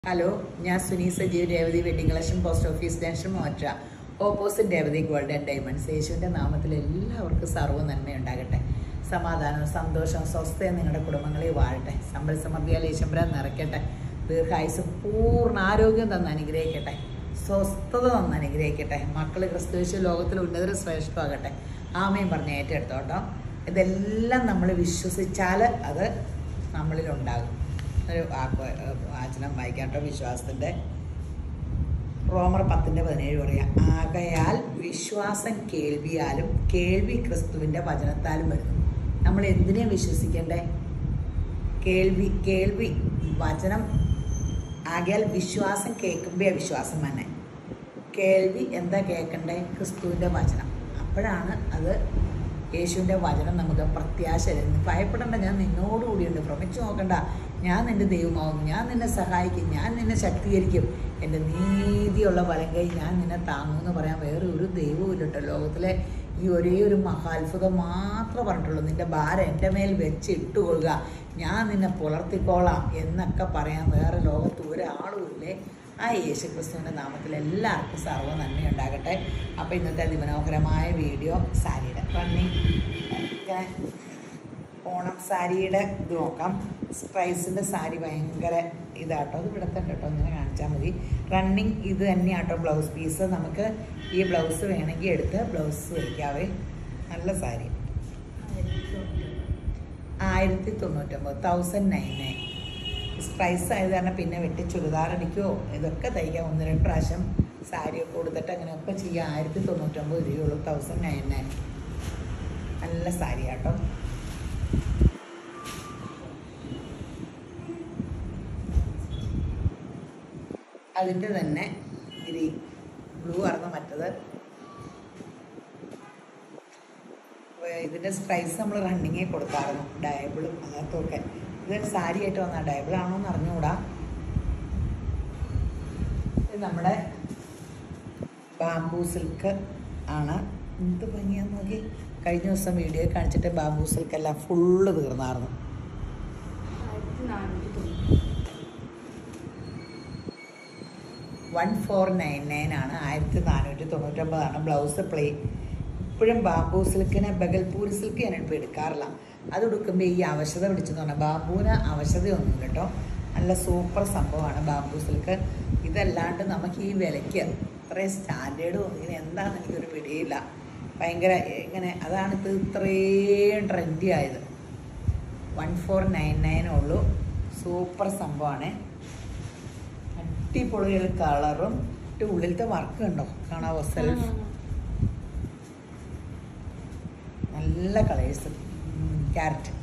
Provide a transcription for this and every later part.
Hello ഞാൻ Suni Sajeev Revathi wedding collection post office junction മോറ്റ opposite Revathi gold and diamonds യേശുവിൻ്റെ നാമത്തിൽ എല്ലാവർക്കും സർവ്വ നന്മയുണ്ടാകട്ടെ സമാധാനവും സന്തോഷവും സ്വസ്ഥയും നിങ്ങളുടെ കുടുംബങ്ങളിൽ വാഴട്ടെ സമ്പൽ സമൃദ്ധിയാൽ യേശുമ്പരാൻ നിറയ്ക്കട്ടെ ദീർഘായുസ് പൂർണ്ണ ആരോഗ്യം തന്ന് അനുഗ്രഹിക്കട്ടെ സ്വസ്ഥത തന്ന് അനുഗ്രഹിക്കട്ടെ മക്കൾ ക്രിസ്തുവേശു ലോകത്തിൽ ഉന്നതര ശ്രേഷ്ഠമാകട്ടെ ആമയും പറഞ്ഞ് ഏറ്റെടുത്തോട്ടോ ഇതെല്ലാം നമ്മൾ വിശ്വസിച്ചാൽ അത് നമ്മളിലുണ്ടാകും ഒരു വാക്ക് വാചനം വായിക്കാം കേട്ടോ വിശ്വാസത്തിൻ്റെ റോമർ പത്തിൻ്റെ പതിനേഴ് പറയാം ആകയാൽ വിശ്വാസം കേൾവിയാലും കേൾവി ക്രിസ്തുവിൻ്റെ വചനത്താലും വരുന്നു നമ്മൾ എന്തിനെ വിശ്വസിക്കണ്ടേ കേൾവി കേൾവി വചനം ആകയാൽ വിശ്വാസം കേൾക്കുമ്പോൾ വിശ്വാസം തന്നെ കേൾവി എന്താ കേൾക്കണ്ടേ ക്രിസ്തുവിൻ്റെ വചനം അപ്പോഴാണ് അത് യേശുവിൻ്റെ വചനം നമുക്ക് പ്രത്യാശ തരുന്നത് ഭയപ്പെടേണ്ട ഞാൻ നിന്നോടുകൂടിയുണ്ട് ഭ്രമിച്ചു നോക്കണ്ട ഞാൻ നിന്റെ ദൈവമാവും ഞാൻ നിന്നെ സഹായിക്കും ഞാൻ നിന്നെ ശക്തീകരിക്കും എൻ്റെ നീതിയുള്ള വലം കൈ ഞാൻ നിന്നെ താങ്ങുമെന്ന് പറയാൻ വേറെ ഒരു ദൈവവും ഇല്ല കേട്ടോ ലോകത്തിലെ ഈ ഒരേ ഒരു മഹാത്ഭുതം മാത്രമേ പറഞ്ഞിട്ടുള്ളൂ നിന്റെ ഭാരം എൻ്റെ മേൽ വെച്ച് ഇട്ടുകൊള്ളുക ഞാൻ നിന്നെ പുലർത്തിക്കോളാം എന്നൊക്കെ പറയാൻ വേറെ ലോകത്ത് ഒരാളും ഇല്ലേ ആ യേശു ക്രിസ്തുവിൻ്റെ നാമത്തിൽ എല്ലാവർക്കും സർവ്വ നന്മയുണ്ടാകട്ടെ അപ്പോൾ ഇന്നത്തെ അതിമനോഹരമായ വീഡിയോ സാരിയുടെ റണ്ണിങ് ഇങ്ങനെ ഓണം സാരിയുടെ ഇത് നോക്കാം സ്ട്രൈസിൻ്റെ സാരി ഭയങ്കര ഇതാട്ടോ അത് ഇവിടുത്തെ കേട്ടോ ഇങ്ങനെ കാണിച്ചാൽ മതി റണ്ണിങ് ഇത് തന്നെയാട്ടോ ബ്ലൗസ് പീസ് നമുക്ക് ഈ ബ്ലൗസ് വേണമെങ്കിൽ എടുത്ത് ബ്ലൗസ് വയ്ക്കാവേ നല്ല സാരി ആയിരത്തി തൊണ്ണൂറ്റൊമ്പത് തൗസൻഡ് നയൻ നയൻ സ്ട്രൈസ് ആയത് കാരണം പിന്നെ വെട്ടി ചുരിദാർ അടിക്കുമോ ഇതൊക്കെ തയ്ക്കാം ഒന്ന് രണ്ട് പ്രാവശ്യം സാരിയൊക്കെ കൊടുത്തിട്ട് അങ്ങനെയൊക്കെ ചെയ്യാം ആയിരത്തി തൊണ്ണൂറ്റൊമ്പത് രൂപയുള്ളൂ തൗസൻഡ് നയൻ നയൻ നല്ല സാരി ആട്ടോ അതിൻ്റെ തന്നെ ഗ്രീൻ ബ്ലൂ ആയിരുന്നു മറ്റത് ഇതിൻ്റെ സ്ട്രൈസ് നമ്മൾ റണ്ണിങ്ങേ കൊടുത്തായിരുന്നു ഡയബിളും അങ്ങനത്തൊക്കെ ഇത് സാരി ആയിട്ട് വന്ന ഡയബിൾ ആണോ എന്ന് അറിഞ്ഞുകൂടാ ഇത് നമ്മുടെ ബാംബൂ സിൽക്ക് ആണ് എന്ത് ഭംഗിയാന്ന് നോക്കി കഴിഞ്ഞ ദിവസം വീഡിയോ കാണിച്ചിട്ട് ബാംബൂ സിൽക്ക് എല്ലാം ഫുള്ള് തീർന്നായിരുന്നു വൺ ഫോർ നയൻ നയൻ ആണ് ആയിരത്തി നാനൂറ്റി തൊണ്ണൂറ്റൊമ്പതാണ് ബ്ലൗസ് പ്ലേ ഇപ്പോഴും ബാംബൂ സിൽക്കിനെ ബഗൽപൂരി സിൽക്ക് ഞാൻ ഇപ്പോൾ എടുക്കാറില്ല അത് എടുക്കുമ്പോൾ ഈ അവശത പിടിച്ചെന്ന് പറഞ്ഞാൽ ബാംബൂന് അവശതയൊന്നും കേട്ടോ നല്ല സൂപ്പർ സംഭവമാണ് ബാംബൂ സിൽക്ക് ഇതല്ലാണ്ട് നമുക്ക് ഈ വിലയ്ക്ക് ഇത്രയും സ്റ്റാൻഡേർഡ് ഇങ്ങനെ എന്താണെന്ന് എനിക്കൊരു പിടിയില്ല ഭയങ്കര ഇങ്ങനെ അതാണ് ഇത് ഇത്രയും ട്രെൻഡി ആയത് വൺ ഫോർ നയൻ നയൻ ഉള്ളൂ സൂപ്പർ സംഭവമാണ് അടിപൊളി കളറും ഉള്ളിലത്തെ വർക്ക് ഉണ്ടോ കാണാവോ സെൽഫ് നല്ല കളേഴ്സ് ക്യാരറ്റ്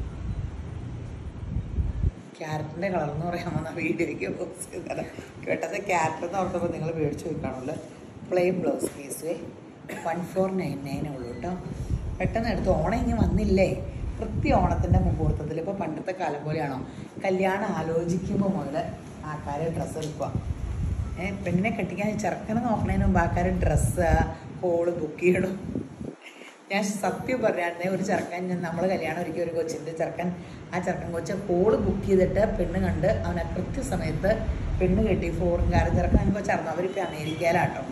ക്യാരറ്റിൻ്റെ കളർ എന്ന് പറയാൻ വന്ന വീഡിയോയ്ക്ക് പോസ്റ്റ് ചെയ്തത് കേട്ടത് ക്യാരറ്റ് എന്ന് ഓർത്തപ്പോൾ നിങ്ങൾ മേടിച്ച് വെക്കാണല്ലോ plain blouse piece one four nine nine ഉള്ളൂ കേട്ടോ പെട്ടെന്ന് എടുത്ത് ഓണം ഇനി വന്നില്ലേ കൃത്യ ഓണത്തിൻ്റെ മുഹൂർത്തത്തിൽ ഇപ്പോൾ പണ്ടത്തെ കാലം പോലെയാണോ കല്യാണം ആലോചിക്കുമ്പോൾ മുതൽ ആൾക്കാർ ഡ്രസ്സ് എടുക്കുക ഏഹ് പെണ്ണിനെ കെട്ടിക്കാൻ ചെറുക്കനെ നോക്കണതിന് മുമ്പ് ആൾക്കാർ ഡ്രസ്സ് ഹോള് ബുക്ക് ചെയ്യണം ഞാൻ സത്യം പറയാണേ ഒരു ചെറുക്കൻ നമ്മൾ കല്യാണം ഒരുക്കിയ ഒരു കൊച്ചിൻ്റെ ചെറുക്കൻ ആ ചെറുക്കൻ കൊച്ച് ഹോള് ബുക്ക് ചെയ്തിട്ട് പെണ്ണ് കണ്ട് അവനെ കൃത്യസമയത്ത് പെണ്ണ് കെട്ടി ഫോറിൻകാരൻ ചെറുക്കൻ കൊച്ചായിരുന്നു അവരിപ്പോൾ അമേരിക്കയിലാട്ടോ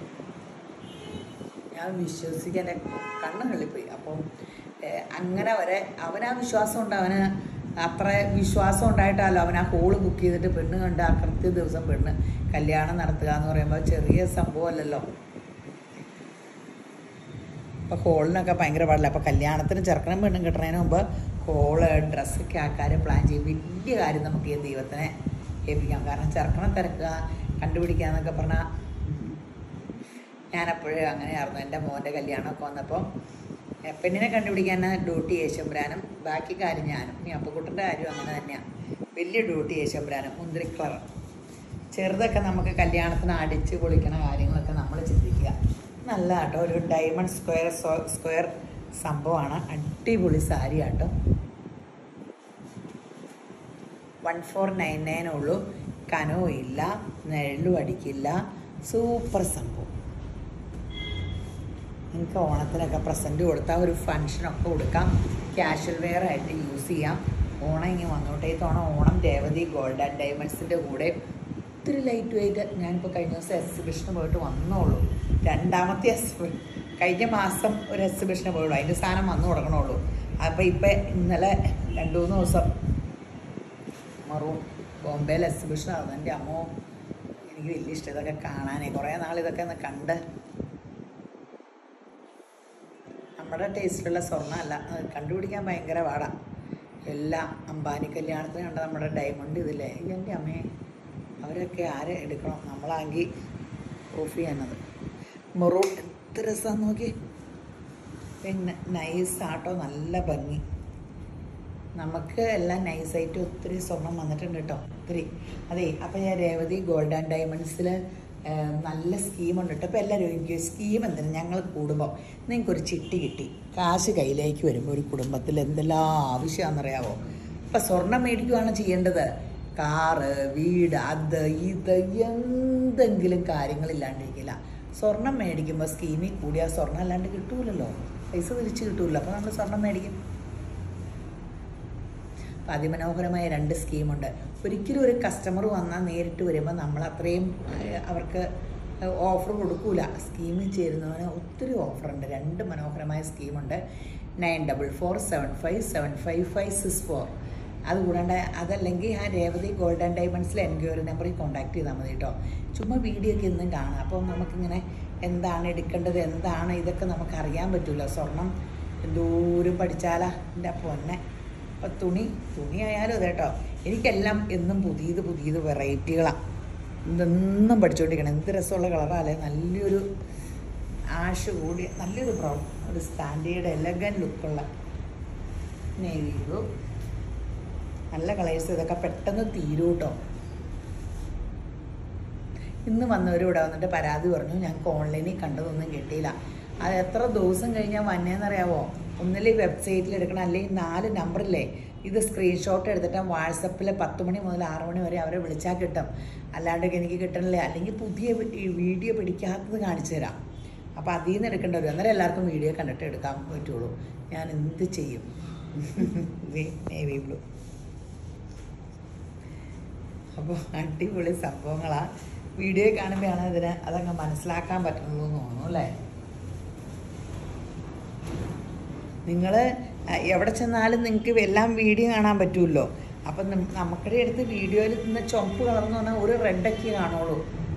ഞാൻ വിശ്വസിക്കാൻ എൻ്റെ കണ്ണ് കള്ളിപ്പോയി അപ്പം അങ്ങനെ വരെ അവനാ വിശ്വാസം ഉണ്ട് അവന് അത്ര വിശ്വാസം ഉണ്ടായിട്ടല്ലോ അവൻ ആ ഹോള് ബുക്ക് ചെയ്തിട്ട് പെണ്ണ് കണ്ട് ആ കൃത്യ ദിവസം പെണ്ണ് കല്യാണം നടത്തുക എന്ന് പറയുമ്പോൾ ചെറിയ സംഭവമല്ലല്ലോ അപ്പോൾ ഹോളിനൊക്കെ ഭയങ്കര പാടില്ല അപ്പോൾ കല്യാണത്തിന് ചെറുക്കനും പെണ്ണും കിട്ടുന്നതിന് മുമ്പ് ഹോള് ഡ്രസ്സൊക്കെ ആൾക്കാർ പ്ലാൻ ചെയ്യും വലിയ കാര്യം നമുക്ക് ഈ ദൈവത്തിനെ ഏൽപ്പിക്കാം കാരണം ചെറുക്കനെ തിരക്കുക കണ്ടുപിടിക്കുക എന്നൊക്കെ പറഞ്ഞാൽ ഞാനപ്പോഴും അങ്ങനെയായിരുന്നു എൻ്റെ മോൻ്റെ കല്യാണമൊക്കെ വന്നപ്പോൾ പെണ്ണിനെ കണ്ടുപിടിക്കാൻ ഡ്യൂട്ടി യേശുമ്പരാനും ബാക്കി കാര്യം ഞാനും ഇനി അപ്പക്കുട്ടൻ്റെ കാര്യം അങ്ങനെ തന്നെയാണ് വലിയ ഡ്യൂട്ടി യേശുമ്പരാനും മുന്തിരി കളർ ചെറുതൊക്കെ നമുക്ക് കല്യാണത്തിന് അടിച്ച് പൊളിക്കണ കാര്യങ്ങളൊക്കെ നമ്മൾ ചിന്തിക്കുക നല്ല കേട്ടോ ഒരു ഡയമണ്ട് സ്ക്വയർ സ്ക്വയർ സംഭവമാണ് അടിപൊളി സാരി കേട്ടോ വൺ ഫോർ നയൻ നയൻ ഉള്ളൂ കനവും ഇല്ല നെഴലും അടിക്കില്ല സൂപ്പർ സംഭവം നിങ്ങൾക്ക് ഓണത്തിനൊക്കെ പ്രസൻറ്റ് കൊടുത്താൽ ഒരു ഫങ്ഷനൊക്കെ കൊടുക്കാം ക്യാഷ്വൽ വെയർ ആയിട്ട് യൂസ് ചെയ്യാം ഓണം ഇങ്ങനെ വന്നോട്ടെ ഈ തവണ ഓണം രേവതി ഗോൾഡ് ആൻഡ് ഡയമണ്ട്സിൻ്റെ കൂടെ ഒത്തിരി ലൈറ്റ് വെയിറ്റ് ഞാനിപ്പോൾ കഴിഞ്ഞ ദിവസം എക്സിബിഷന് പോയിട്ട് വന്നോളൂ രണ്ടാമത്തെ എക്സിബിഷൻ കഴിഞ്ഞ മാസം ഒരു എക്സിബിഷന് പോയുള്ളൂ അതിൻ്റെ സാധനം വന്നു തുടങ്ങണുള്ളൂ അപ്പോൾ ഇപ്പം ഇന്നലെ രണ്ട് മൂന്ന് ദിവസം മറും ബോംബെയിൽ എക്സിബിഷൻ ആയിരുന്നു എൻ്റെ അമ്മോ എനിക്ക് വലിയ ഇഷ്ടം ഇതൊക്കെ കാണാനേ കുറേ നാൾ ഇതൊക്കെ ഒന്ന് കണ്ട് നമ്മുടെ ടേസ്റ്റിലുള്ള സ്വർണ്ണമല്ല അത് കണ്ടുപിടിക്കാൻ ഭയങ്കര പാടാണ് എല്ലാം അംബാനി കല്യാണത്തിന് കണ്ട നമ്മുടെ ഡയമണ്ട് ഇതില്ലേ എൻ്റെ അമ്മയെ അവരൊക്കെ ആരെ എടുക്കണം നമ്മളാണെങ്കിൽ ഓഫ് ചെയ്യാനത് മെറൂൺ എത്ര രസമാണെന്ന് നോക്കി പിന്നെ നൈസ് ആട്ടോ നല്ല ഭംഗി നമുക്ക് എല്ലാം നൈസായിട്ട് ഒത്തിരി സ്വർണം വന്നിട്ടുണ്ട് കേട്ടോ ഒത്തിരി അതെ അപ്പം ഞാൻ രേവതി ഗോൾഡ് ആൻഡ് ഡയമണ്ട്സിൽ നല്ല സ്കീമുണ്ട് കേട്ടോ അപ്പോൾ എല്ലാവരും ചോദിക്കും സ്കീം എന്തിനാ ഞങ്ങൾ കൂടുമ്പോൾ നിങ്ങൾക്കൊരു ചിട്ടി കിട്ടി കാശ് കയ്യിലേക്ക് വരുമ്പോൾ ഒരു കുടുംബത്തിൽ എന്തെല്ലാം ആവശ്യമാണെന്നറിയാവോ ഇപ്പം സ്വർണം മേടിക്കുകയാണ് ചെയ്യേണ്ടത് കാറ് വീട് അത് ഇത് എന്തെങ്കിലും കാര്യങ്ങളില്ലാണ്ടിരിക്കില്ല സ്വർണം മേടിക്കുമ്പോൾ സ്കീമിൽ കൂടിയാൽ സ്വർണം അല്ലാണ്ട് കിട്ടൂലല്ലോ പൈസ തിരിച്ച് കിട്ടൂല അപ്പോൾ നമ്മൾ സ്വർണം മേടിക്കും അപ്പം അതിമനോഹരമായ രണ്ട് സ്കീമുണ്ട് ഒരിക്കലും ഒരു കസ്റ്റമർ വന്നാൽ നേരിട്ട് വരുമ്പോൾ നമ്മൾ അത്രയും ഏഹ്, അവർക്ക് ഓഫർ കൊടുക്കൂല സ്കീമിൽ ചേരുന്നവന് ഒത്തിരി ഓഫറുണ്ട് രണ്ട് മനോഹരമായ സ്കീമുണ്ട് nine double four seven five seven five five six four അതുകൂടാണ്ട് അതല്ലെങ്കിൽ ആ രേവതി ഗോൾഡ് ആൻഡ് ഡയമണ്ട്സിൽ എൻക്വയറി നമ്പറിൽ കോൺടാക്ട് ചെയ്താൽ മതി കേട്ടോ ചുമ്മാ വീഡിയോ ഒക്കെ ഇന്നും കാണാം അപ്പോൾ നമുക്കിങ്ങനെ എന്താണ് എടുക്കേണ്ടത് എന്താണ് ഇതൊക്കെ നമുക്ക് അറിയാൻ പറ്റില്ല സ്വർണം എന്തോരം പഠിച്ചാലാ എൻ്റെ പൊന്നെ അപ്പോൾ തുണി തുണി ആയാലും അതെ കേട്ടോ എനിക്കെല്ലാം എന്നും പുതിയത് പുതിയത് വെറൈറ്റികളാണ് ഇതെന്നും പഠിച്ചുകൊണ്ടിരിക്കണം എന്ത് രസമുള്ള കളറാല്ലേ നല്ലൊരു ആഷ് കൂടി നല്ലൊരു ബ്രൗൺ ഒരു സ്റ്റാൻഡേർഡ് എലഗൻ ലുക്കുള്ള നേവി ബ്ലൂ നല്ല കളേഴ്സ് ഇതൊക്കെ പെട്ടെന്ന് തീരും കേട്ടോ ഇന്ന് വന്നവർ ഇവിടെ വന്നിട്ട് പരാതി പറഞ്ഞു ഞങ്ങൾക്ക് ഓൺലൈനിൽ കണ്ടതൊന്നും കിട്ടിയില്ല അത് എത്ര ദിവസം കഴിഞ്ഞാൽ വന്നേന്നറിയാവോ ഒന്നിലെ വെബ്സൈറ്റിൽ എടുക്കണം അല്ലെങ്കിൽ നാല് നമ്പറില്ലേ ഇത് സ്ക്രീൻഷോട്ട് എടുത്തിട്ട് വാട്സപ്പിൽ പത്ത് മണി മുതൽ ആറ് മണി വരെ അവരെ വിളിച്ചാൽ കിട്ടും അല്ലാണ്ട് എനിക്ക് കിട്ടണില്ല അല്ലെങ്കിൽ പുതിയ വി- ഈ വീഡിയോ പിടിക്കാത്തത് കാണിച്ചു തരാം അപ്പോൾ അതിൽ നിന്ന് എടുക്കേണ്ടി വരും അന്നേരം എല്ലാവർക്കും വീഡിയോ കണ്ടിട്ട് എടുക്കാൻ പറ്റുള്ളൂ ഞാൻ എന്ത് ചെയ്യും നേവി ബ്ലൂ അപ്പോൾ അടിപൊളി സംഭവങ്ങളാണ് വീഡിയോ കാണുമ്പോഴാണ് ഇതിന് അതങ്ങ് മനസ്സിലാക്കാൻ പറ്റുള്ളൂ എന്ന് തോന്നുന്നു അല്ലേ നിങ്ങൾ എവിടെ ചെന്നാലും നിങ്ങൾക്ക് എല്ലാം വീഡിയോ കാണാൻ പറ്റുമല്ലോ അപ്പം നം- നമുക്കിടെ അടുത്ത് വീഡിയോയിൽ നിന്ന് ചുമപ്പ് കളർന്ന് പറഞ്ഞാൽ ഒരു റെഡൊക്കെ കാണുള്ളൂ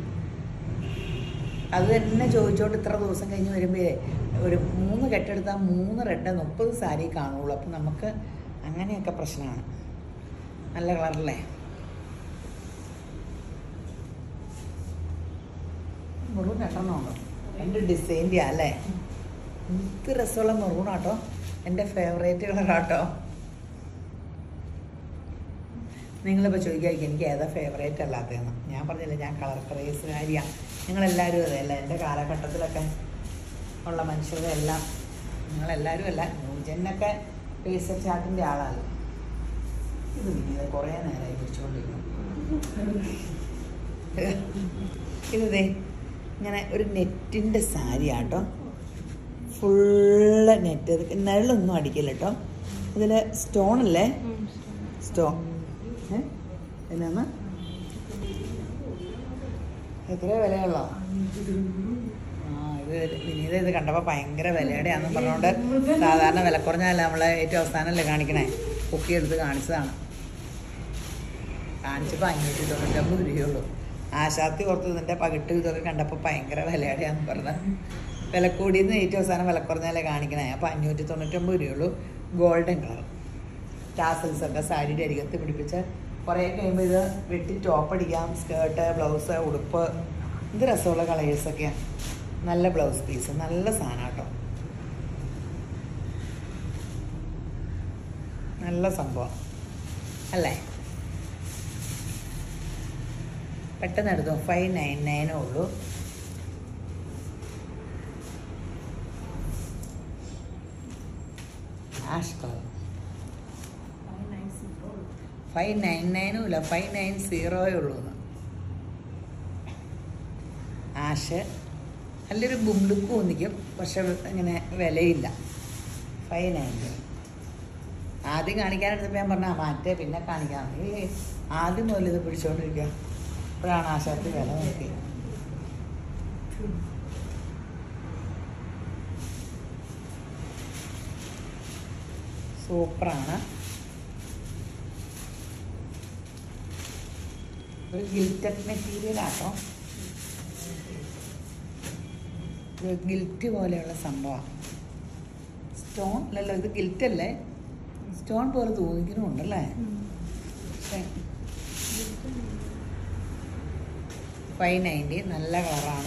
അത് തന്നെ ചോദിച്ചോണ്ട് ഇത്ര ദിവസം കഴിഞ്ഞ് വരുമ്പോഴേ ഒരു മൂന്ന് കെട്ടെടുത്താൽ മൂന്ന് റെഡ് മുപ്പത് സാരി കാണുള്ളൂ അപ്പം നമുക്ക് അങ്ങനെയൊക്കെ പ്രശ്നമാണ് നല്ല കളറല്ലേ മെറൂൺ രണ്ടെണ്ണമുണ്ടോ എൻ്റെ ഡിസൈൻ്റെ അല്ലേ എന്ത് രസമുള്ള മെറൂണാട്ടോ എൻ്റെ ഫേവറേറ്റ് കളറാട്ടോ നിങ്ങളിപ്പോൾ ചോദിക്കായിരിക്കും എനിക്ക് ഏതാ ഫേവറേറ്റ് അല്ലാത്തതെന്ന് ഞാൻ പറഞ്ഞില്ല ഞാൻ കളർ ക്രേസുകാരിയാണ് നിങ്ങളെല്ലാവരും അതെ അല്ല എൻ്റെ കാലഘട്ടത്തിലൊക്കെ ഉള്ള മനുഷ്യരെല്ലാം നിങ്ങളെല്ലാവരും അല്ല ന്യൂജനൊക്കെ പേസ ചാട്ടിൻ്റെ ആളാണ് ഇത് വിനീത കുറേ നേരമായി പിടിച്ചുകൊണ്ടിരിക്കുന്നു ഇതേ ഇങ്ങനെ ഒരു നെറ്റിൻ്റെ സാരി ആട്ടോ ഫുള്ള് നെറ്റ് നിഴലൊന്നും അടിക്കില്ല കേട്ടോ ഇതിൽ സ്റ്റോൺ അല്ലേ സ്റ്റോൺ ഏ എന്നാ എത്ര വിലയുള്ളോ ആ ഇത് വിനീത ഇത് കണ്ടപ്പോൾ ഭയങ്കര വിലയുടെയാണെന്ന് പറഞ്ഞുകൊണ്ട് സാധാരണ വില കുറഞ്ഞല്ല നമ്മളെ ഏറ്റവും അവസാനമല്ലേ കാണിക്കണേ പൊക്കി എടുത്ത് കാണിച്ചതാണ് കാണിച്ചപ്പോൾ അഞ്ഞൂറ്റി തൊണ്ണൂറ്റമ്പത് രൂപയുള്ളൂ ആശാത്തി ഓർത്ത് ഇതിൻ്റെ പകിട്ട് ഇതൊക്കെ കണ്ടപ്പോൾ ഭയങ്കര വിലയുടെയാന്ന് പറഞ്ഞത് വില കൂടിയെന്ന് ഏറ്റവും അവസാനം വില കുറഞ്ഞാലേ കാണിക്കണേ അപ്പോൾ അഞ്ഞൂറ്റി തൊണ്ണൂറ്റമ്പത് രൂപയുള്ളൂ ഗോൾഡൻ കളർ ടാസൽസ് ഒക്കെ സാരിയുടെ അരികത്ത് പിടിപ്പിച്ച് കുറേ കഴിയുമ്പോൾ ഇത് വെട്ടി ടോപ്പ് അടിക്കാം സ്കേർട്ട് ബ്ലൗസ് ഉടുപ്പ് ഇത് രസമുള്ള കളേഴ്സൊക്കെയാണ് നല്ല ബ്ലൗസ് പീസ് നല്ല സാധനം കേട്ടോ നല്ല സംഭവം അല്ലേ പെട്ടെന്ന് എടുത്തു ഫൈവ് നയൻ നയനേ ഉള്ളൂ ആഷ് കളർ ഫൈവ് നയൻ നയനും ഇല്ല ഫൈവ് നയൻ സീറോയേ ഉള്ളൂ എന്ന് ആഷ് നല്ലൊരു ബുംലുക്ക് ഒന്നിക്കും പക്ഷെ ഇങ്ങനെ വിലയില്ല ഫൈവ് നയൻ ആദ്യം കാണിക്കാനെടുത്തപ്പോൾ ഞാൻ പറഞ്ഞാൽ മാറ്റേ പിന്നെ കാണിക്കാം ഏ ആദ്യം മുതൽ ഇത് പിടിച്ചുകൊണ്ടിരിക്കുക ഇപ്പോഴാണ് ആ ഷർട്ട് വില നോക്കി സൂപ്പറാണ് ഒരു ഗിൽറ്റഡ് മെറ്റീരിയൽ ആട്ടോ ഇത് ഗിൽറ്റ് പോലെയുള്ള സംഭവമാണ് സ്റ്റോൺ അല്ലല്ലോ ഇത് ഗിൽറ്റ് അല്ലേ സ്റ്റോൺ പോലെ തോന്നിക്കുന്നുണ്ടല്ലേ പക്ഷേ ഫൈവ് നയൻറ്റി നല്ല കളറാണ്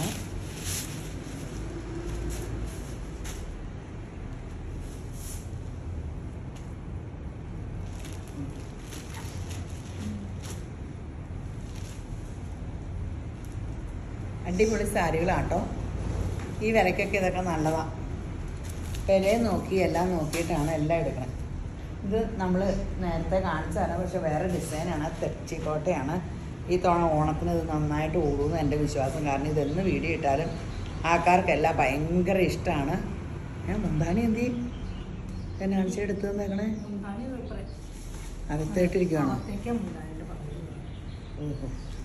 അടിപൊളി സാരികളാട്ടോ ഈ വിലക്കൊക്കെ ഇതൊക്കെ നല്ലതാണ് വില നോക്കി എല്ലാം നോക്കിയിട്ടാണ് എല്ലാം എടുക്കണം ഇത് നമ്മൾ നേരത്തെ കാണിച്ചതാണ് പക്ഷെ വേറെ ഡിസൈനാണ് തെച്ചിക്കോട്ടയാണ് ഈ തവണ ഓണത്തിന് ഇത് നന്നായിട്ട് ഓടുമെന്ന് എൻ്റെ വിശ്വാസം കാരണം ഇതെന്ന് വീഡിയോ ഇട്ടാലും ആൾക്കാർക്കെല്ലാം ഭയങ്കര ഇഷ്ടമാണ് ഞാൻ മുന്താണി എന്തി എന്നെ കാണിച്ചെടുത്ത് തന്നേക്കണേ അകത്തായിട്ടിരിക്കുവാണോ ഓഹോ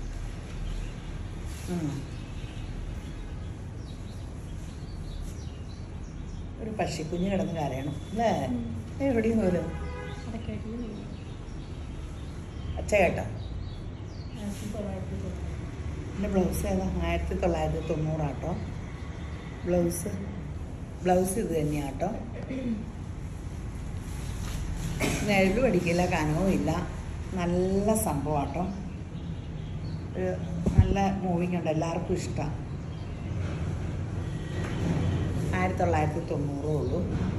ഉം. ഒരു പശിക്കുഞ്ഞ് കിടന്ന് കരയണം അല്ലേ എവിടെയും പോലും അച്ഛ കേട്ടോ എൻ്റെ ബ്ലൗസ് ഏതാ ആയിരത്തി തൊള്ളായിരത്തി തൊണ്ണൂറാട്ടോ ബ്ലൗസ് ബ്ലൗസ് ഇത് തന്നെയാട്ടോ നെഴലും അടിക്കില്ല കനവും ഇല്ല നല്ല സംഭവമാട്ടോ ഒരു നല്ല മൂവിങ് ഉണ്ട് എല്ലാവർക്കും ഇഷ്ടമാണ് ആയിരത്തി തൊള്ളായിരത്തി തൊണ്ണൂറേ ഉള്ളൂ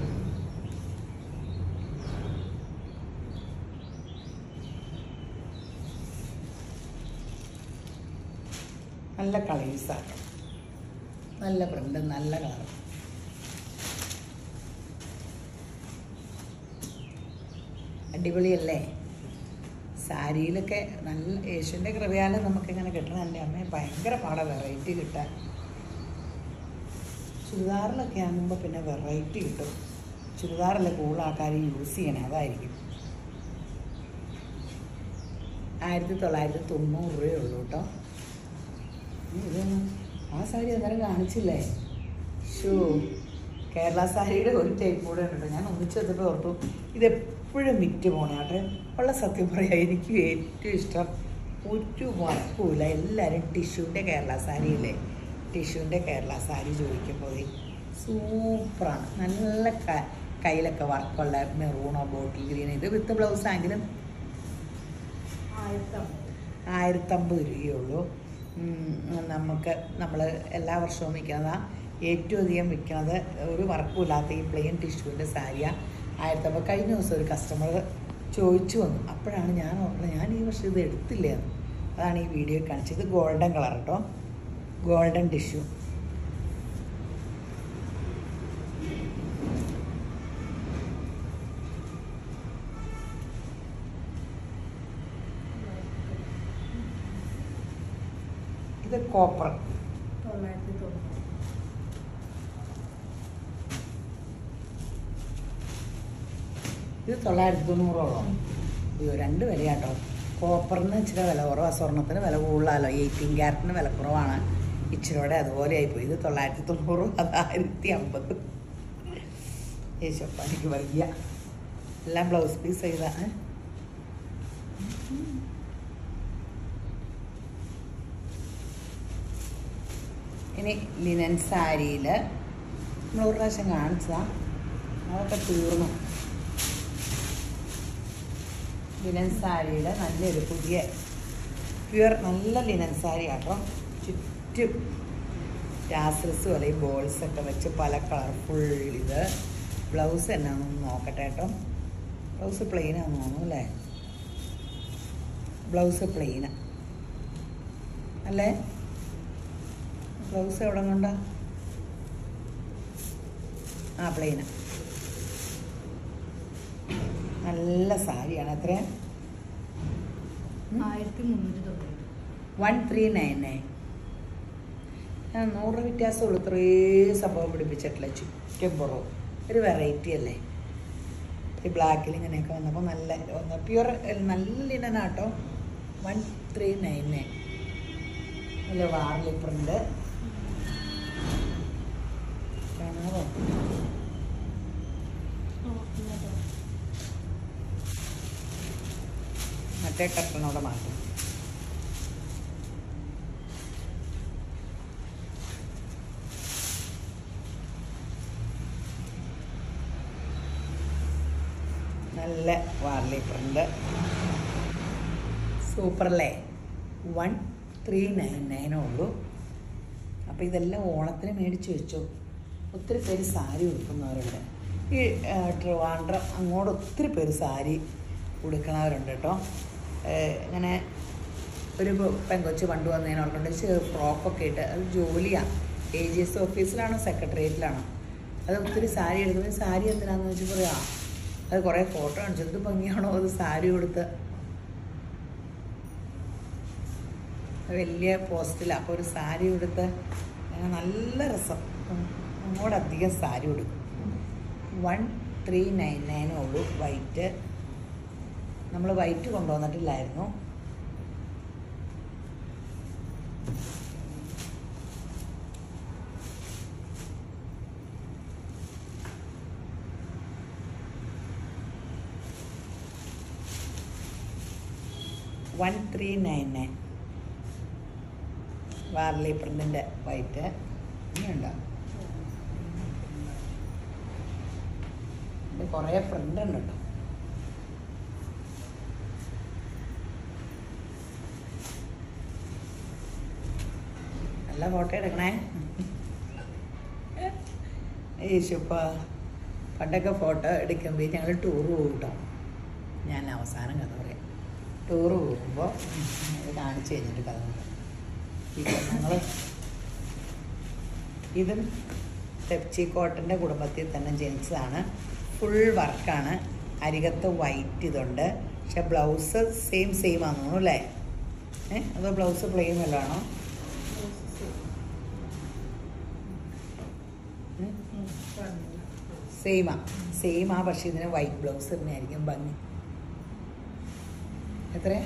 നല്ല കളേഴ്സാണ് നല്ല പ്രിന്റ് നല്ല കളർ അടിപൊളിയല്ലേ സാരിയിലൊക്കെ നല്ല യേശുവിൻ്റെ കൃപയാലും നമുക്കിങ്ങനെ കിട്ടണം എൻ്റെ അമ്മയെ ഭയങ്കര പാടാ വെറൈറ്റി കിട്ടാൻ ചുരിദാറിലൊക്കെ ആകുമ്പോൾ പിന്നെ വെറൈറ്റി കിട്ടും ചുരിദാറല്ലേ കൂടുതൽ ആൾക്കാർ യൂസ് ചെയ്യണേ അതായിരിക്കും ആയിരത്തി തൊള്ളായിരത്തി തൊണ്ണൂറ് രൂപയേ ഉള്ളൂ കേട്ടോ ഇതൊന്നും ആ സാരി അന്നേരം കാണിച്ചില്ലേ ഷൂ കേരള സാരിയുടെ ഒരു ടൈപ്പ് കൂടെ ഉണ്ട് ഞാൻ ഒന്നിച്ച് വെച്ചപ്പോൾ ഓർത്തു ഇതെപ്പോഴും വിറ്റ് പോണാട്ടെ ഉള്ള സത്യം പറയാം എനിക്ക് ഏറ്റവും ഇഷ്ടം ഒരു വർക്കുമില്ല എല്ലാവരും ടിഷ്യൂൻ്റെ കേരള സാരിയില്ലേ ടിഷ്യൂൻ്റെ കേരള സാരി ചോദിക്കുമ്പോൾ സൂപ്പറാണ് നല്ല ക- കയ്യിലൊക്കെ വർക്കുള്ള മെറൂണോ ബോട്ടിൽ ഗ്രീൻ ഇത് വിത്ത് ബ്ലൗസ് ആണെങ്കിലും ആയിരത്തമ്പത് രൂപയുള്ളൂ ഉം, നമുക്ക് നമ്മൾ എല്ലാ വർഷവും വിൽക്കുന്നതാ ഏറ്റവും അധികം വിൽക്കുന്നത് ഒരു വർക്കുമില്ലാത്ത ഈ പ്ലെയിൻ ടിഷ്യൂവിൻ്റെ സാരിയാണ് ആയിരത്തമ്പത് കഴിഞ്ഞ ദിവസം ഒരു കസ്റ്റമർ ചോദിച്ചു വന്നു അപ്പോഴാണ് ഞാൻ ഓർക്കുന്നത് ഞാൻ ഈ വർഷം ഇത് എടുത്തില്ലേ എന്ന് അതാണ് ഈ വീഡിയോ കാണിച്ചത് ഇത് ഗോൾഡൻ കളർ കേട്ടോ ഗോൾഡൻ ടിഷ്യൂ ഇത് കോപ്പർ ഇത് തൊള്ളായിരത്തി തൊണ്ണൂറോളം അയ്യോ രണ്ട് വിലയാട്ടോ കോപ്പറിന് ഇച്ചിരി വില കുറവാണ് സ്വർണത്തിന് വില കൂടുതലല്ലോ എയ്റ്റീൻ ക്യാരറ്റിന് വില കുറവാണ് ഇച്ചിരിയോടെ അതുപോലെ ആയിപ്പോയി ഇത് തൊള്ളായിരത്തി തൊണ്ണൂറും അത് ആയിരത്തി അമ്പത് യേശപ്പ എനിക്ക് വയ്യ എല്ലാം ബ്ലൗസ് പീസ് ചെയ്താ ഏ? ഇനി ലിനൻ സാരിയിൽ നമ്മൾ ഒരു പ്രാവശ്യം കാണിച്ചതാ അതൊക്കെ തീർന്നു ലിനൻ സാരിയുടെ നല്ലൊരു പുതിയ പ്യുവർ നല്ല ലിനൻ സാരി ആട്ടോ ചുറ്റും രാസസ് പോലെ ഈ ബോൾസ് ഒക്കെ വെച്ച് പല കളർഫുൾ ഇത് ബ്ലൗസ് എന്നാണെന്ന് നോക്കട്ടെ കേട്ടോ ബ്ലൗസ് പ്ലെയിൻ ആണെന്ന് തോന്നുന്നു അല്ലേ ബ്ലൗസ് പ്ലെയിനാ അല്ലേ ബ്ലൗസ് എവിടെ കൊണ്ടാ ആ പ്ലെയിനാ നല്ല സാരിയാണ് എത്രയാ ആയിരത്തി മുന്നൂറ്റി തൊണ്ണൂറ് വൺ ത്രീ നയൻ നയൻ ഞാൻ നൂറ് വ്യത്യാസമുള്ളൂ ഇത്രേ സംഭവം പിടിപ്പിച്ചിട്ടില്ല ചുറ്റും പുറവും ഒരു വെറൈറ്റി അല്ലേ ഈ ബ്ലാക്കിൽ ഇങ്ങനെയൊക്കെ വന്നപ്പോൾ നല്ല ഒന്ന് പ്യുവർ നല്ല ലിനനാട്ടോ വൺ ത്രീ നയൻ നയൻ ഇല്ല വാർലി പ്രിന്റ് കാണാമോ മറ്റേ കട്ടനോടെ മാറ്റും നല്ല വാർലി പ്രിന്റ് സൂപ്പറല്ലേ വൺ ത്രീ നയൻ നയനേ ഉള്ളൂ അപ്പോൾ ഇതെല്ലാം ഓണത്തിന് മേടിച്ച് വെച്ചു ഒത്തിരി പേര് സാരി ഉടുക്കുന്നവരുണ്ട് ഈ ആ, ട്രിവാൻഡ്രം അങ്ങോട്ട് ഒത്തിരി പേര് സാരി ഉടുക്കണവരുണ്ട് കേട്ടോ ഏഹ്, ഇങ്ങനെ ഒരു പെ- പെങ്കൊച്ച് പണ്ട് വന്നതിന് ഓർക്കുന്നുണ്ട് ഫ്രോക്കൊക്കെ ഇട്ട് അത് ജോലിയാണ് എ ജി എസ് ഓഫീസിലാണോ സെക്രട്ടേറിയറ്റിലാണോ അത് ഒത്തിരി സാരി എടുക്കുന്നത് സാരി എന്തിനാന്ന് വെച്ച് പറയാം അത് കുറേ ഫോട്ടോ കാണിച്ചു എന്ത് ഭംഗിയാണോ അത് സാരി കൊടുത്ത് വലിയ പോസ്റ്റിലാണ് അപ്പോൾ ഒരു സാരി ഉടുത്ത് അങ്ങനെ നല്ല രസം ഉം. അങ്ങോട്ട് അധികം സാരി ഉടുക്കും വൺ ത്രീ നയൻ നയനേ ഉള്ളൂ വൈറ്റ് നമ്മൾ വൈറ്റ് കൊണ്ടുവന്നിട്ടില്ലായിരുന്നു one three nine nine Warli പ്രിന്റിൻ്റെ വൈറ്റ് ഇനിയുണ്ടോ ഇത് കുറേ പ്രിന്റ് ഉണ്ട് കേട്ടോ നല്ല ഫോട്ടോ എടുക്കണേ യേശുപ്പ പണ്ടൊക്കെ ഫോട്ടോ എടുക്കുമ്പോൾ ഞങ്ങൾ ടൂർ പോകും കേട്ടോ ഞാൻ അവസാനം കഥ പറയാം ടൂർ പോകുമ്പോൾ ഇത് കാണിച്ചു കഴിഞ്ഞിട്ട് കഥ പറയാം ഇത് ഞങ്ങൾ ഇതും തെപ്ചി കോട്ടൻ്റെ കുടുംബത്തിൽ തന്നെ ജനിച്ചതാണ് ഫുൾ വർക്കാണ് അരികത്ത് വൈറ്റ് ഇതുണ്ട് പക്ഷെ ബ്ലൗസ് സെയിം സെയിം ആണെന്ന് തോന്നുന്നു അല്ലേ ഏ അതോ ബ്ലൗസ് പ്ലെയിൻ വല്ലതാണോ സെയിമാ സെയിമാ പക്ഷെ ഇതിന് വൈറ്റ് ബ്ലൗസ് തന്നെയായിരിക്കും ഭംഗി എത്രയാ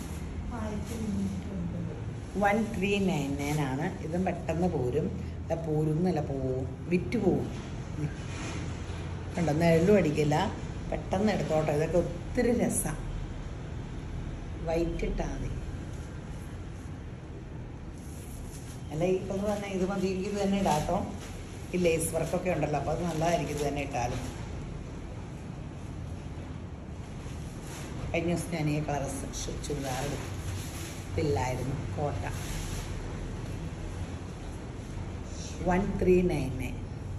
വൺ ത്രീ നയൻ നയൻ ആണ് ഇതും പെട്ടെന്ന് പോരും അല്ല പോരും എന്നല്ല പോവും വിറ്റ് പോവും കണ്ടോ നെരലും അടിക്കില്ല പെട്ടെന്ന് എടുത്തോട്ടെ ഇതൊക്കെ ഒത്തിരി രസമാണ് വൈറ്റ് ഇട്ടാൽ മതി അല്ല ഇപ്പം തന്നെ ഇത് മതി ഇത് തന്നെ ഇടാട്ടോ ഈ ലേസ് വർക്കൊക്കെ ഉണ്ടല്ലോ അപ്പോൾ അത് നല്ലതായിരിക്കും ഇത് തന്നെ ഇട്ടാലും കഴിഞ്ഞ ദിവസം ഞാൻ ഈ കളർ ചുരിദാർ എടുത്തു ഇതില്ലായിരുന്നു കോട്ട വൺ ത്രീ നയൻ നയൻ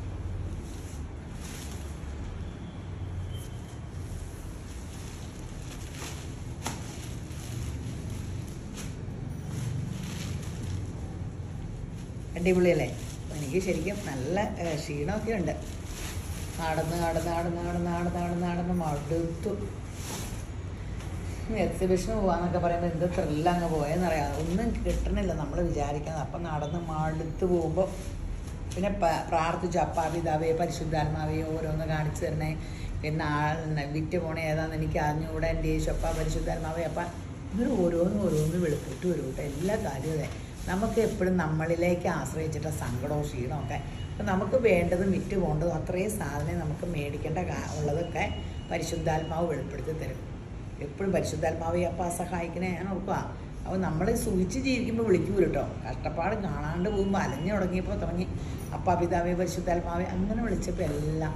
അടിപൊളിയല്ലേ എനിക്ക് ശരിക്കും നല്ല ഏഹ്, ക്ഷീണമൊക്കെ ഉണ്ട് നടന്ന് നടന്ന് നടന്ന് നടന്ന് നടന്ന് നടന്ന് നടന്ന് മടുത്തു എക്സിബിഷന് പോവാന്നൊക്കെ പറയുമ്പോൾ എന്ത് ത്രില്ലങ്ങ് പോയെന്നറിയാം ഒന്നും കിട്ടണില്ല നമ്മൾ വിചാരിക്കുന്നത് അപ്പം നടന്ന് മടുത്ത് പോകുമ്പോൾ പിന്നെ പ- പ്രാർത്ഥിച്ചു അപ്പാ പിതാവേ പരിശുദ്ധാത്മാവേ ഓരോന്ന് കാണിച്ചു തരണേ പിന്നെ ആൾ വിറ്റ് പോണേ ഏതാന്ന് എനിക്ക് അറിഞ്ഞുകൂടെ എൻ്റെ യേശപ്പ പരിശുദ്ധാത്മാവേ അപ്പം ഇവർ ഓരോന്ന് ഓരോന്ന് വെളുപ്പിട്ട് വരും കേട്ടോ എല്ലാ കാര്യവും അതെ നമുക്ക് എപ്പോഴും നമ്മളിലേക്ക് ആശ്രയിച്ചിട്ട് സങ്കടവും ക്ഷീണവും ഒക്കെ അപ്പം നമുക്ക് വേണ്ടതും വിറ്റ് പോകേണ്ടതും അത്രയും സാധനം നമുക്ക് മേടിക്കേണ്ട കാ- ഉള്ളതൊക്കെ പരിശുദ്ധാത്മാവ് വെളിപ്പെടുത്തി തരും എപ്പോഴും പരിശുദ്ധാത്മാവെ അപ്പം സഹായിക്കണേ ഞാൻ ഓർക്കുക അപ്പോൾ നമ്മൾ സൂചിച്ച് ജീവിക്കുമ്പോൾ വിളിക്കൂ കേട്ടോ കഷ്ടപ്പാട് കാണാണ്ട് പോകുമ്പോൾ അലഞ്ഞു തുടങ്ങിയപ്പോൾ തുടങ്ങി അപ്പാ പിതാവേ പരിശുദ്ധാത്മാവെ അങ്ങനെ വിളിച്ചപ്പോൾ എല്ലാം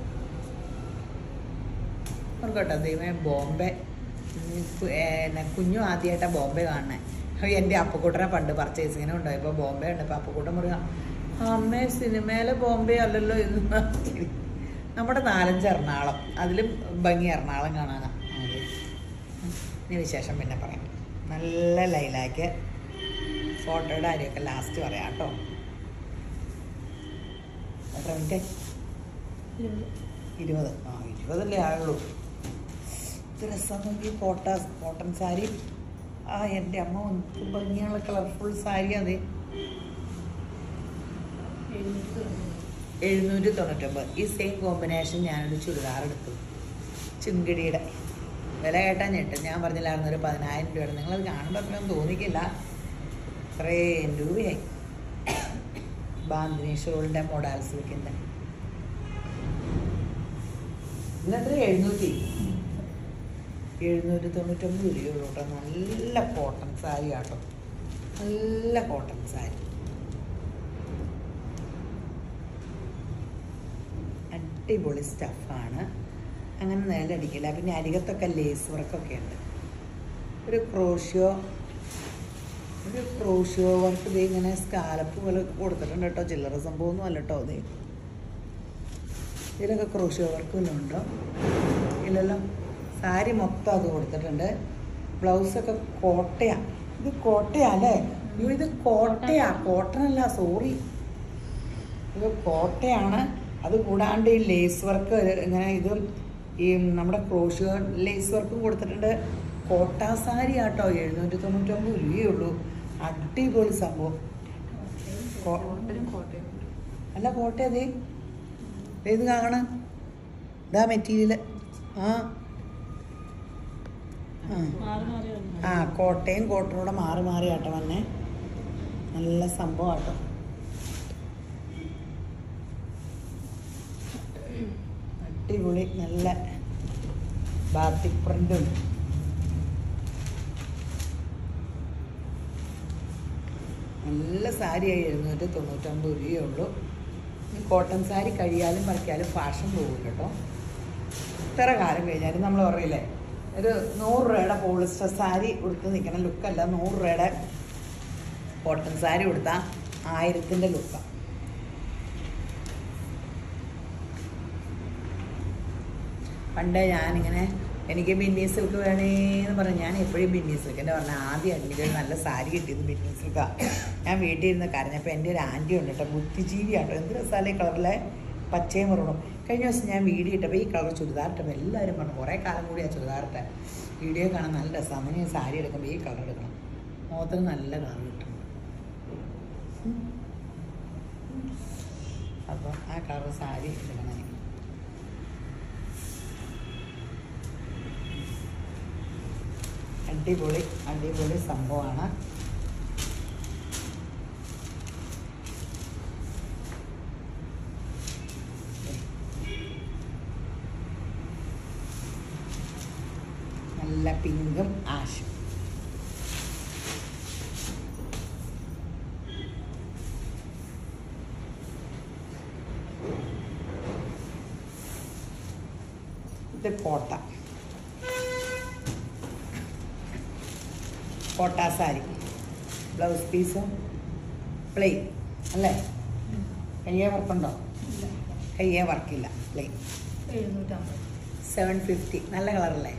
ഓർക്കട്ടോ ദൈവമേ ബോംബെ ഉം, കു- ഏ, എന്നെ കുഞ്ഞു ആദ്യമായിട്ടാണ് ബോംബെ കാണണേ അപ്പോൾ എൻ്റെ അപ്പക്കൂട്ടനെ പണ്ട് പർച്ചേസിങ്ങിന് ഉണ്ടായി ഇപ്പോൾ ബോംബെ ഉണ്ട് ഇപ്പോൾ അപ്പക്കൂട്ടൻ പറയാം അമ്മേ സിനിമയിലെ ബോംബെ അല്ലല്ലോ ഇത് നമ്മുടെ നാലഞ്ച് എറണാകുളം അതിലും ഭംഗി എറണാകുളം കാണാനാണ് അതെ. ഇനി വിശേഷം പിന്നെ പറയാം നല്ല ലൈലാക്ക് ഫോട്ടോയുടെ കാര്യമൊക്കെ ലാസ്റ്റ് പറയാം കേട്ടോ എത്ര മിനിറ്റ് ഇരുപത് ആ ഇരുപതല്ലേ ആയുള്ളൂ ഇത് രസം നോക്കി കോട്ട കോട്ടൺ സാരി ആ എൻ്റെ അമ്മ എന്ത് ഭംഗിയുള്ള കളർഫുൾ സാരി അതെ എഴുന്നൂറ്റി തൊണ്ണൂറ്റൊമ്പത് ഈ സെയിം കോമ്പിനേഷൻ ഞാനൊരു ചുരിദാർ എടുത്തു ചുങ്കിടിയുടെ വില കേട്ടാൽ ഞെട്ടും ഞാൻ പറഞ്ഞില്ലായിരുന്നു ഒരു പതിനായിരം രൂപയുടെ നിങ്ങളത് കാണുമ്പോൾ അത്രയൊന്നും തോന്നിക്കില്ല ഇത്രയും രൂപയായി ബാന്തിനി ഷോളിൻ്റെ മൊഡാൽ സിൽക്കിൻ്റെ ഇന്നെത്ര എഴുന്നൂറ്റി എഴുന്നൂറ്റി തൊണ്ണൂറ്റൊമ്പത് രൂപയുള്ളൂ കേട്ടോ നല്ല കോട്ടൺ സാരി ആട്ടോ നല്ല കോട്ടൺ സാരി അടിപൊളി സ്റ്റഫാണ് അങ്ങനെ നിലടിക്കില്ല പിന്നെ അരികത്തൊക്കെ ലേസ് വർക്കൊക്കെ ഉണ്ട് ഒരു ക്രോഷ്യോ ഒരു ക്രോഷ്യോ വർക്ക് ഇത് ഇങ്ങനെ സ്കാലപ്പ് പോലെ കൊടുത്തിട്ടുണ്ട് കേട്ടോ ചില്ലറ സംഭവമൊന്നും അല്ല കേട്ടോ ഇത് ഇതിലൊക്കെ ക്രോഷ്യോ വർക്ക് വല്ലതും ഉണ്ടോ ഇല്ലല്ലോ സാരി മൊത്തം അത് കൊടുത്തിട്ടുണ്ട് ബ്ലൗസൊക്കെ കോട്ടയാ ഇത് കോട്ടയാ അല്ലേ അയ്യോ ഇത് കോട്ടയാ കോട്ടൺ അല്ല സോറി ഇത് കോട്ടയാണ് അത് കൂടാണ്ട് ഈ ലേസ് വർക്ക് ഇങ്ങനെ ഇതും ഈ നമ്മുടെ ക്രോഷ്യോ ലേസ് വർക്കും കൊടുത്തിട്ടുണ്ട് കോട്ട സാരി ആട്ടോ എഴുന്നൂറ്റി തൊണ്ണൂറ്റൊമ്പത് രൂപയേ ഉള്ളൂ അടിപൊളി സംഭവം കോ- അല്ല കോട്ട അതേ ഏത് കാണാൻ ഇതാ മെറ്റീരിയൽ ആ ആ ആ കോട്ടയും കോട്ടനൂടെ മാറി മാറി ആട്ടോ വന്നെ നല്ല സംഭവം ആട്ടോ അടിപൊളി നല്ല ബാത്തിക് പ്രിന്റും നല്ല സാരിയായി എഴുന്നൂറ്റി തൊണ്ണൂറ്റൊമ്പത് രൂപയേ ഉള്ളൂ ഈ കോട്ടൺ സാരി കഴിയാലും പറിക്കാലും ഫാഷൻ പോകും കേട്ടോ ഇത്ര കാലം കഴിഞ്ഞാലും നമ്മൾ പറയില്ലേ ഒരു നൂറ് രൂപയുടെ പോളിസ്റ്റർ സാരി ഉടുത്ത് നിൽക്കണ ലുക്കല്ല നൂറ് രൂപയുടെ കോട്ടൺ സാരി ഉടുത്താൽ ആയിരത്തിൻ്റെ ലുക്കാണ് പണ്ട് ഞാനിങ്ങനെ എനിക്ക് ബിന്നി സിൽക്ക് വേണേന്ന് പറഞ്ഞ് ഞാൻ എപ്പോഴും ബിന്നി സിൽക്ക് എൻ്റെ പറഞ്ഞ ആദ്യം എനിക്ക് ഒരു നല്ല സാരി കിട്ടിയത് ബിന്നി സിൽക്കാണ് ഞാൻ വീട്ടിൽ ഇരുന്ന് കരഞ്ഞപ്പോൾ എൻ്റെ ഒരു ആൻറ്റി ഉണ്ട് കേട്ടോ ബുദ്ധിജീവിയാട്ടോ എന്ത് രസാലേ കളറിലെ പച്ചയും മറുപടും കഴിഞ്ഞ ദിവസം ഞാൻ വീഡിയോ ഇട്ടപ്പോൾ ഈ കളർ ചുരിദാർ ഇട്ടപ്പോൾ എല്ലാവരും പറഞ്ഞു കുറേ കാലം കൂടി ആ ചുരിദാർ ഇട്ടെ വീഡിയോ കാണാൻ നല്ല രസമാണ് അങ്ങനെ ഞാൻ സാരി എടുക്കുമ്പോൾ ഈ കളർ എടുക്കണം മുഖത്തിന് നല്ല കളർ കിട്ടും അപ്പോൾ ആ കളർ സാരി എടുക്കണം എനിക്ക് അടിപൊളി അടിപൊളി സംഭവമാണ് നല്ല പിങ്കും ആഷും ഇത് കോട്ട കോട്ട സാരി ബ്ലൗസ് പീസും പ്ലെയിൻ അല്ലേ കയ്യേ വർക്കുണ്ടോ കയ്യേ വർക്കില്ല പ്ലെയിൻ സെവൻ ഫിഫ്റ്റി നല്ല കളറല്ലേ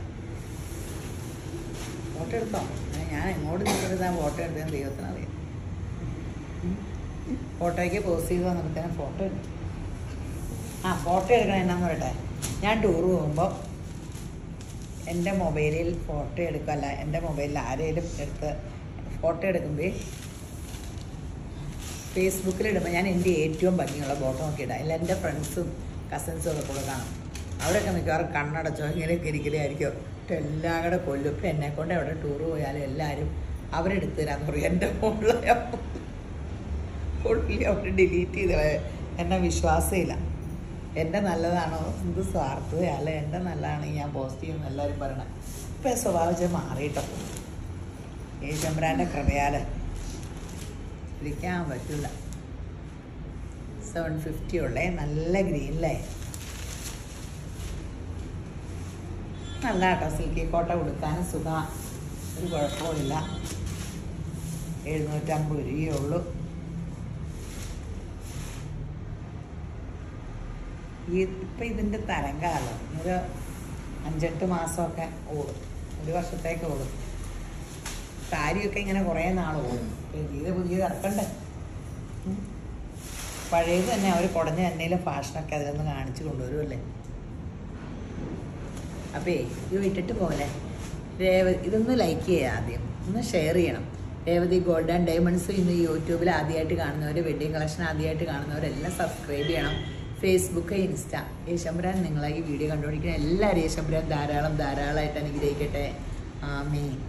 ഫോട്ടോ എടുത്തോ ആ, ഞാൻ എങ്ങോട്ട് നിൽക്കുന്നത് ആ ഫോട്ടോ എടുത്തതെന്ന് ദൈവത്തിനറിയാം ഉം. ഫോട്ടോയ്ക്ക് പോസ്റ്റ് ചെയ്ത് വന്നപ്പോഴത്തേനും ഫോട്ടോ എടുത്തു ആ ഫോട്ടോ എടുക്കണം എന്നാന്ന് പറയട്ടെ ഞാൻ ടൂർ പോകുമ്പോൾ എൻ്റെ മൊബൈലിൽ ഫോട്ടോ എടുക്കല്ല എൻ്റെ മൊബൈലിൽ ആരെങ്കിലും എടുത്ത് ഫോട്ടോ എടുക്കുമ്പോൾ ഫേസ്ബുക്കിലിടുമ്പോൾ ഞാൻ എൻ്റെ ഏറ്റവും ഭംഗിയുള്ള ഫോട്ടോ നോക്കി ഇടാം ഇല്ല എൻ്റെ ഫ്രണ്ട്സും കസിൻസും ഒക്കെ കൂടെ കാണും അവരൊക്കെ മിക്കവാറും കണ്ണടച്ചോ ഇങ്ങനെയൊക്കെ ഇരിക്കലായിരിക്കും എല്ലാം കൂടെ കൊല്ലും ഇപ്പം എന്നെ കൊണ്ട് എവിടെ ടൂർ പോയാലും എല്ലാവരും അവരെടുത്ത് തരാന്ന് പറയും എൻ്റെ ഫോണിലെ ഫോണിൽ അവർ ഡിലീറ്റ് ചെയ്ത് കളയും. എന്നെ വിശ്വാസമില്ല എൻ്റെ നല്ലതാണോ എന്ത് സ്വാർത്ഥതയല്ല എൻ്റെ നല്ലതാണെങ്കിൽ ഞാൻ പോസ്റ്റ് ചെയ്യുമെന്ന് എല്ലാവരും പറയണം ഇപ്പം സ്വഭാവം വെച്ചാൽ മാറിയിട്ടോ യേശമ്പരാൻ്റെ കൃപയാൽ ഇരിക്കാൻ പറ്റില്ല സെവൻ ഫിഫ്റ്റി ഉള്ളേ നല്ല ഗ്രീനിലേ നല്ല കേട്ടോ സിൽക്കി കോട്ട കൊടുക്കാനും സുഖ ഒരു കുഴപ്പമില്ല എഴുന്നൂറ്റമ്പത് രൂപയേ ഉള്ളൂ ഈ ഇപ്പം ഇതിൻ്റെ തരംകാലം ഒരു അഞ്ചെട്ട് മാസമൊക്കെ ഓടും ഒരു വർഷത്തേക്ക് ഓടും സാരിയൊക്കെ ഇങ്ങനെ കുറേ നാൾ ഓടും പുതിയത് പുതിയത് ഇറക്കണ്ടേ ഉം. പഴയത് തന്നെ അവർ കുടഞ്ഞ എണ്ണയിലെ ഫാഷനൊക്കെ അതിലൊന്ന് കാണിച്ചു കൊണ്ടുവരുമല്ലേ അപ്പേ ഇത് വിട്ടിട്ട് പോലെ രേവ ഇതൊന്ന് ലൈക്ക് ചെയ്യുക ആദ്യം ഒന്ന് ഷെയർ ചെയ്യണം രേവതി ഗോൾഡ് ആൻഡ് ഡയമണ്ട്സ് ഇന്ന് യൂട്യൂബിൽ ആദ്യമായിട്ട് കാണുന്നവർ വെഡ്ഡിങ് കളക്ഷൻ ആദ്യമായിട്ട് കാണുന്നവരെല്ലാം സബ്സ്ക്രൈബ് ചെയ്യണം ഫേസ്ബുക്ക് ഇൻസ്റ്റ യേശമ്പുരാൻ നിങ്ങളെ ഈ വീഡിയോ കണ്ടുപിടിക്കുന്ന എല്ലാവരും യേശമ്പുരാൻ ധാരാളം ധാരാളമായിട്ട് അനുഗ്രഹിക്കട്ടെ ആമേ